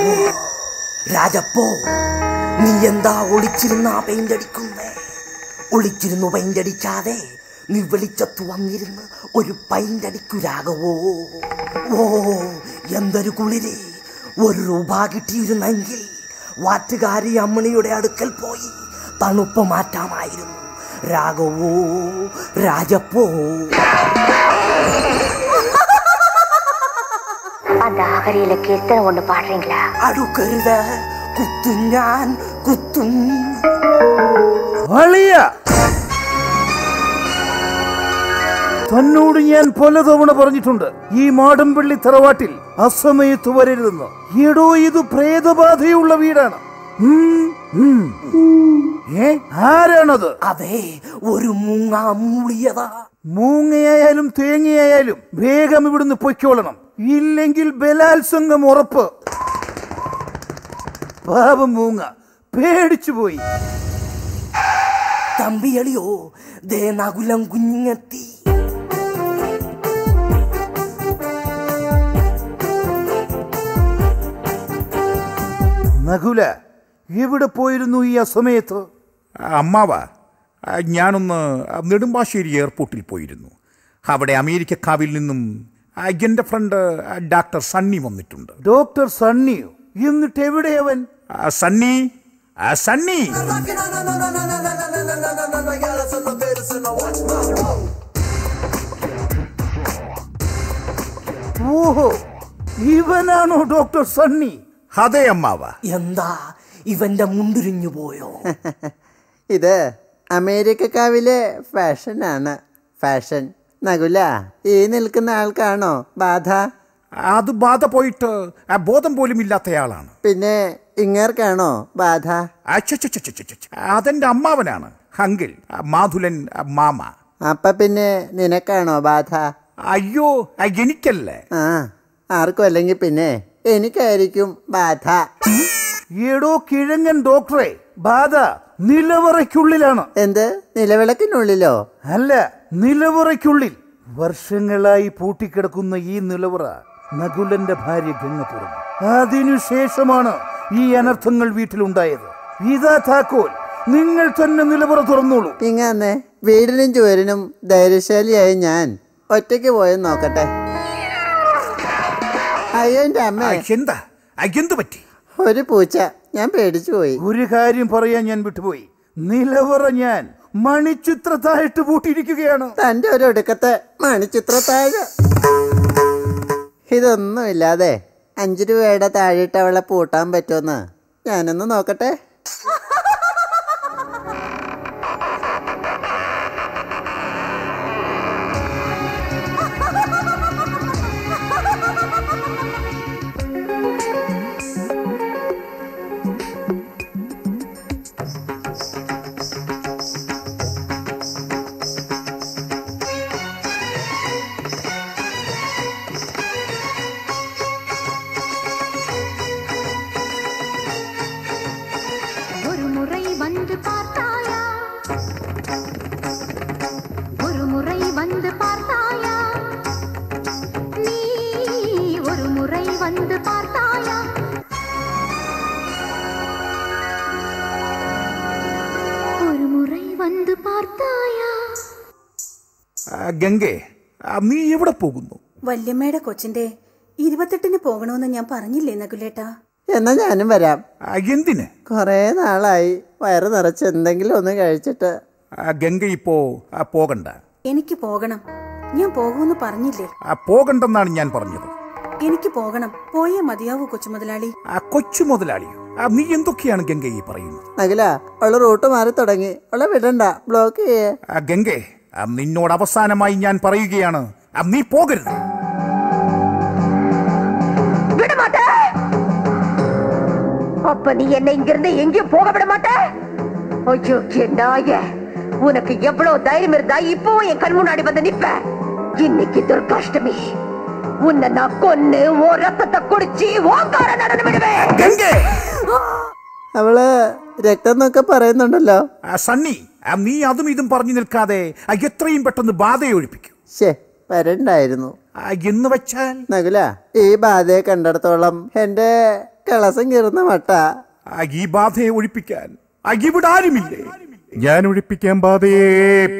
രാജപ്പോ നീ എന്താ ഒളിച്ചിരുന്ന paint അടിക്കുന്നേ ഒളിച്ചിരുന്നു paint അടിക്കാതെ നീ വെളിച്ചത്ത് വന്നിരുന്ന് ഒരു പെയിന്റ് അടിക്കു രാഘവോ ഓ എന്തൊരു കുളിര് ഒരു രൂപ കിട്ടിയിരുന്നെങ്കിൽ വാറ്റുകാരി അമ്മണിയുടെ അടുക്കൽ പോയി തണുപ്പ് മാറ്റാമായിരുന്നു രാഘവോ രാജപ്പോ அந்த அகரியில கீர்த்தனை ஒண்ணு பாடுறீங்களா അടുക്കരുത് കുത്തും ഞാൻ കുത്തും അളിയ തന്നോട് ഞാൻ പലതവണ പറഞ്ഞിട്ടുണ്ട് ഈ മാടമ്പള്ളി തറവാട്ടിൽ അസമയത്ത് വരരുതെന്ന് എടോ ഇത് പ്രേതബാധയുള്ള വീടാണ് ഉം, ഉം. ഏ ആരാണത് അതെ ഒരു മുങ്ങ മൂളിയതാ മൂങ്ങയായാലും തേങ്ങയായാലും വേഗം ഇവിടുന്ന് പൊയ്ക്കോളണം ഇല്ലെങ്കിൽ ബലാത്സംഗം ഉറപ്പ് പാപം മൂങ്ങ പേടിച്ചു പോയി തമ്പിയളിയോ ദേ നകുലം കുഞ്ഞെത്തി നകുല എവിടെ പോയിരുന്നു ഈ അസമയത്ത് അമ്മാവ ആ, ഞാനൊന്ന് നെടുമ്പാശ്ശേരി എയർപോർട്ടിൽ പോയിരുന്നു അവിടെ അമേരിക്കക്കാവിൽ നിന്നും ആ, എൻ്റെ ഫ്രണ്ട് ആ, ഡോക്ടർ സണ്ണി വന്നിട്ടുണ്ട് ഡോക്ടർ സണ്ണിയോ എന്നിട്ട് എവിടെയവൻ ആ, സണ്ണി ആ, സണ്ണി ഓഹോ ഇവനാണോ ഡോക്ടർ സണ്ണി അതെ അമ്മാവ എന്താ ഇവന്റെ മുണ്ടുരിഞ്ഞു പോയോ ഇത് അമേരിക്കക്കാവിലെ ഫാഷനാണ് ഫാഷൻ നകുല ഈ നിൽക്കുന്ന ആൾക്കാണോ ബാധ അത് ബാധ പോയിട്ട് ആ, ബോധം പോലും ഇല്ലാത്തയാളാണ് പിന്നെ ഇങ്ങേർക്കാണോ ബാധ അച്ചച്ചച്ചച്ചച്ചച്ച. അതെന്റെ അമ്മാവനാണ് ഹങ്കിൾ ആ, മാധുലൻ ആ, മാമ അപ്പ പിന്നെ നിനക്കാണോ ബാധ അയ്യോ ആ, എനിക്കല്ലേ ആ ആർക്കും അല്ലെങ്കിൽ പിന്നെ എനിക്കായിരിക്കും ബാധ ഏടോ കിഴങ്ങൻ ഡോക്ടറെ ബാധ നിലവറയ്ക്കുള്ളിലാണ് എന്ത് നിലവിളക്കിനുള്ളിലോ അല്ല നിലവറയ്ക്കുള്ളിൽ വർഷങ്ങളായി പൂട്ടിക്കിടക്കുന്ന ഈ നിലവറ നകുലന്റെ ഭാര്യ ഗംഗ തുറന്നു അതിനുശേഷമാണ് ഈ അനർത്ഥങ്ങൾ വീട്ടിലുണ്ടായത് ഇതാ താക്കോൽ നിങ്ങൾ തന്നെ നിലവറ തുറന്നോളൂ ഇങ്ങനെ വീടിനും ചുവരിനും ധൈര്യശാലിയായ ഞാൻ ഒറ്റയ്ക്ക് പോയെന്ന് നോക്കട്ടെ അയ്യോ എൻ്റെ ആ, അമ്മേ എന്താ ആ, എന്ത് പറ്റി ഒരു പൂച്ച ഞാൻ പേടിച്ചു പോയി ഒരു കാര്യം പറയാൻ ഞാൻ വിട്ടുപോയി നിലവറ ഞാൻ മണിച്ചിത്രത്തായിട്ട് പൂട്ടിയിരിക്കുകയാണ് തന്റെ ഒരു ഒടുക്കത്തെ മണിച്ചിത്രത്താഴ് ഇതൊന്നുമില്ലാതെ അഞ്ചു രൂപയുടെ താഴെയിട്ട് അവളെ പൂട്ടാൻ പറ്റുമെന്ന് ഞാനൊന്ന് നോക്കട്ടെ ஒரு முறை வந்து பார்த்தாயா ஒரு முறை வந்து பார்த்தாயா நீ ஒரு முறை வந்து பார்த்தாயா ஒரு முறை வந்து பார்த்தாயா ആ, ഗംഗേ ആ, നീ എവിടെ പോകുന്നു വല്യമ്മയുടെ കൊച്ചിന്റെ ഇരുപത്തെട്ടിന് പോകണമെന്ന് ഞാൻ പറഞ്ഞില്ലേ നകുലേട്ടാ എന്നാ ഞാനും വരാം ആ, എന്തിന് കുറേ നാളായി വയറ് നിറച്ച് എന്തെങ്കിലും ഒന്ന് കഴിച്ചിട്ട് ആ, ഗംഗ ഇപ്പോ ആ, പോകണ്ട എനിക്ക് പോകണം ഞാൻ പോകുമെന്ന് പറഞ്ഞില്ലേ ആ, പോകണ്ടെന്നാണ് ഞാൻ പറഞ്ഞത് എനിക്ക് പോകണം പോയേ മതിയാവൂ കൊച്ചുമുതലാളി ആ കൊച്ചു മുതലാളിയോ ആ, നീ എന്തൊക്കെയാണ് ഗംഗ ഈ പറയുന്നത് നഗല അവള് റൂട്ട് മാറി തുടങ്ങി അവളെ വിടണ്ട ബ്ലോക്ക് ചെയ്യേ ആ, ഗംഗേ ആ, നിന്നോട് അവസാനമായി ഞാൻ പറയുകയാണ് ആ, നീ പോകരുത് விட மாட்ட அப்ப நீ என்னை இங்கிருந்து எங்கேயும் போக விட மாட்ட ஐயோ நாய உனக்கு எவ்வளவு தைரியம் இருந்தா இப்பவும் என் கண் முன்னாடி வந்து நிப்ப இன்னைக்கு துர்காஷ்டமி உன்னை நான் கொன்னு ஓ ரத்தத்தை குடிச்சு ஓங்கார நடனம் விடுவேன் ഗംഗേ അവള് രക്തം എന്നൊക്കെ പറയുന്നുണ്ടല്ലോ ആ, സണ്ണി ആ, നീ അതും ഇതും പറഞ്ഞു നിൽക്കാതെ ആ, എത്രയും പെട്ടെന്ന് ബാധയെ ഒഴിപ്പിക്കൂ ശേ വരണ്ടായിരുന്നു ആ, എന്ന് വെച്ചാൽ നകുല ഈ ബാധയെ കണ്ടിടത്തോളം എന്റെ കളസം കീറുന്ന മട്ട ആ, ഈ ബാധയെ ഒഴിപ്പിക്കാൻ ആ, ഇവിടെ ആരുമില്ലേ ഞാൻ ഒഴിപ്പിക്കാൻ ബാധയെ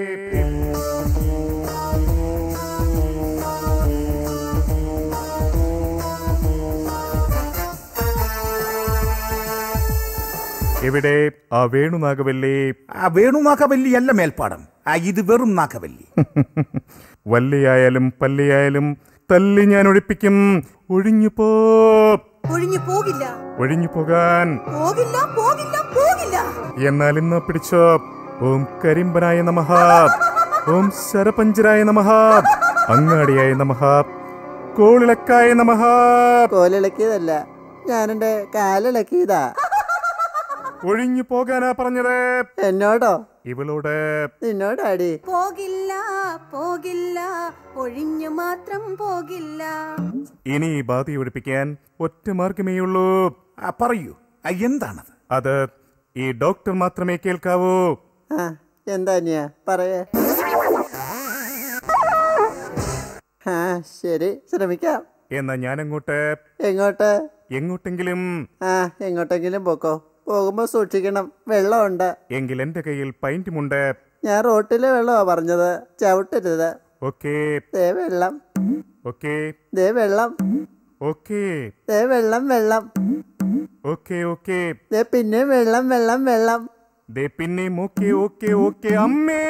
എവിടെ ആ വേണുനാഗവല്ലേ ആ വേണു നാഗവല്ലിയല്ല മേൽപ്പാടം ആ, ഇത് വെറും നാഗവല്ലി വല്ലിയായാലും പല്ലിയായാലും തല്ലി ഞാൻ ഒഴിപ്പിക്കും ഒഴിഞ്ഞു പോ ഒഴിഞ്ഞു പോകില്ല ഒഴിഞ്ഞു പോകാൻ പോകില്ല പോകില്ല പോകില്ല എന്നാൽ ഇന്ന് പിടിച്ചോ ഓം കരിമ്പനായ നമഃ ഓം ശരപഞ്ചരായ നമഃ അങ്ങാടിയായ നമഃ കോളിളക്കായ നമഃ കോലിളക്കിയതല്ല ഞാനെന്റെ കാലിളക്കിയതാ ഒഴിഞ്ഞു പോകാനാ പറഞ്ഞത് എന്നോടോ ഇവളോട് നിന്നോടാടി പോകില്ല പോകില്ല ഒഴിഞ്ഞു മാത്രം പോകില്ല ഇനി ഈ ബാധ ഒഴിപ്പിക്കാൻ ഒറ്റ മാർഗമേയുള്ളൂ ആ, പറയൂ ആ, എന്താണത് അത് ഈ ഡോക്ടർ മാത്രമേ കേൾക്കാവൂ ആ എന്താ അനിയ പറയേ ആ ശരി ശ്രമിക്കാം എന്നാ ഞാനങ്ങോട്ട് എങ്ങോട്ട് എങ്ങോട്ടെങ്കിലും ആ എങ്ങോട്ടെങ്കിലും പോക്കോ പോകുമ്പോ സൂക്ഷിക്കണം വെള്ളമുണ്ട് എങ്കിൽ എന്റെ കയ്യിൽ പൈന്റുമുണ്ട് ഞാൻ റോട്ടിലെ വെള്ളമാ പറഞ്ഞത് ചവിട്ടരുത് ഓക്കേ ദേ വെള്ളം ഓക്കേ ദേ വെള്ളം ഓക്കേ ദേ വെള്ളം വെള്ളം ഓക്കേ ഓക്കേ ദേ പിന്നെ വെള്ളം വെള്ളം വെള്ളം ദേ പിന്നെയും ഓക്കേ ഓക്കേ ഓക്കേ അമ്മേ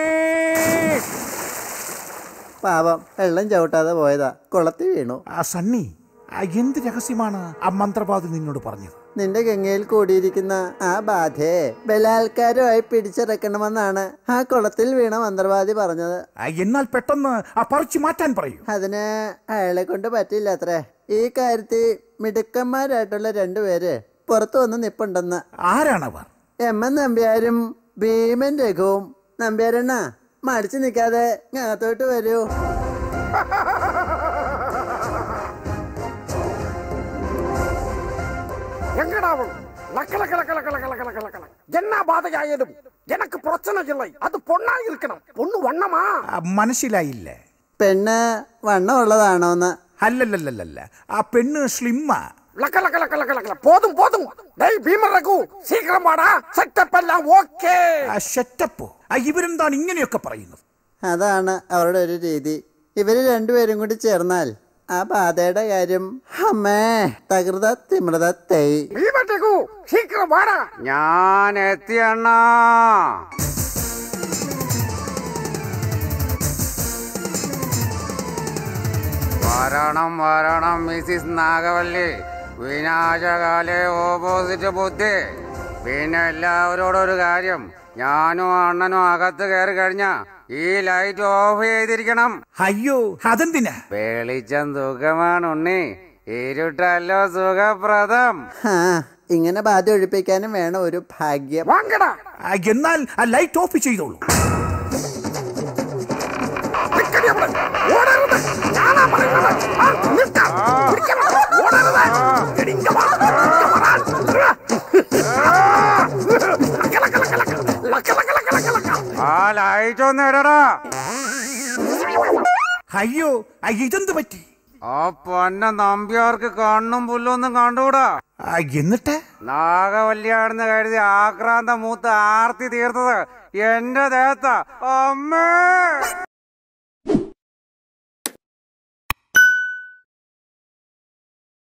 പാവം വെള്ളം ചവിട്ടാതെ പോയതാ കുളത്തിൽ വീണു ആ സണ്ണി ആ, എന്ത് രഹസ്യമാണ് ആ മന്ത്രവാദി നിന്നോട് പറഞ്ഞത് നിന്റെ ഗംഗയിൽ കൂടിയിരിക്കുന്ന ആ ബാധയെ ബലാത്കാരമായി പിടിച്ചിറക്കണമെന്നാണ് ആ കുളത്തിൽ വീണ മന്ത്രവാദി പറഞ്ഞത് ആ, എന്നാൽ പെട്ടെന്ന് ആ പറിച്ചു മാറ്റാൻ പറയൂ അതിന് അയാളെ കൊണ്ട് പറ്റില്ല അത്രേ ഈ കാര്യത്തിൽ മിടുക്കന്മാരായിട്ടുള്ള രണ്ടുപേര് പുറത്തു വന്ന് നിപ്പുണ്ടെന്ന് ആരാണവർ എം എൻ നമ്പ്യാരും ഭീമൻ രഘുവും നമ്പ്യാരെണ്ണ മടിച്ചു നിൽക്കാതെ അകത്തോട്ട് വരൂ எங்கடா அவன் லக்க லக்க லக்க லக்க லக்க லக்க லக்க லக்க லக்க. என்ன பாதையாயிடும் எனக்கு பிரச்சனை இல்லை அது பொண்ணா இருக்கணும் பொண்ணு வண்ணமா ആ, മനസ്സിലായില്ല പെണ്ണ് വണ്ണമുള്ളതാണോന്ന് അല്ലല്ലല്ലല്ല ആ പെണ്ണ് സ്ലിമ്മാ லக்க லக்க லக்க லக்க லக்க போதும் போதும் டேய் பீம ரகு சீக்கிரம் வாடா செட்டப் எல்லாம் ஓகே ആ ഷെറ്റപ്പോ ആ ഇവരെന്താണ് ഇങ്ങനെയൊക്കെ പറയുന്നത് അതാണ് അവരുടെ ഒരു രീതി ഇവര് രണ്ടുപേരും കൂടി ചേർന്നാൽ ആ ബാധയുടെ കാര്യം അമ്മേ തകൃത തിമൃത തൈ பீம ரகு சீக்கிரம் வாடா ഞാൻ എത്തിയണ്ണാ വരണം വരണം മിസിസ് നാഗവല്ലി വിനാശകാലെ ഓപ്പോസിറ്റ് ബുദ്ധി പിന്നെ എല്ലാവരോടും ഒരു കാര്യം ഞാനും അണ്ണനും അകത്ത് കയറി കഴിഞ്ഞ ഈ ലൈറ്റ് ഓഫ് ചെയ്തിരിക്കണം അയ്യോ അതെന്തിനാ വെളിച്ചം സുഖമാണ് ഉണ്ണി ഇരുട്ടല്ലോ സുഖപ്രദം ആ ഇങ്ങനെ ബാധ ഒഴിപ്പിക്കാനും വേണം ഒരു ഭാഗ്യം வாங்கடா ആ, എന്നാൽ ആ ലൈറ്റ് ഓഫ് ചെയ്തോളൂ நிக்கடி அவளை ஓடருது ஞானா പറയുന്നത് ആ, നിൽക്ക. പിടിക്കണം. ഓടരുത്. എടി, ഇങ്ങ് വാ. ഇങ്ങ് വരാൻ. ലക്ക, ലക്ക, ലക്ക, ലക്ക. ലക്ക, ലക്ക, ലക്ക, ലക്ക, ലക്ക. ആ ലൈറ്റ് ഒന്ന് ഇടടാ അയ്യോ ആ, ഇതെന്ത് പറ്റി ആ പൊന്ന നമ്പ്യാർക്ക് കണ്ണും പുല്ലൊന്നും കണ്ടുകൂടാ ആ, എന്നിട്ട് നാഗവല്യാണെന്ന് കരുതി ആക്രാന്ത മൂത്ത് ആർത്തി തീർത്തത് എന്റെ ദേഹത്ത അമ്മേ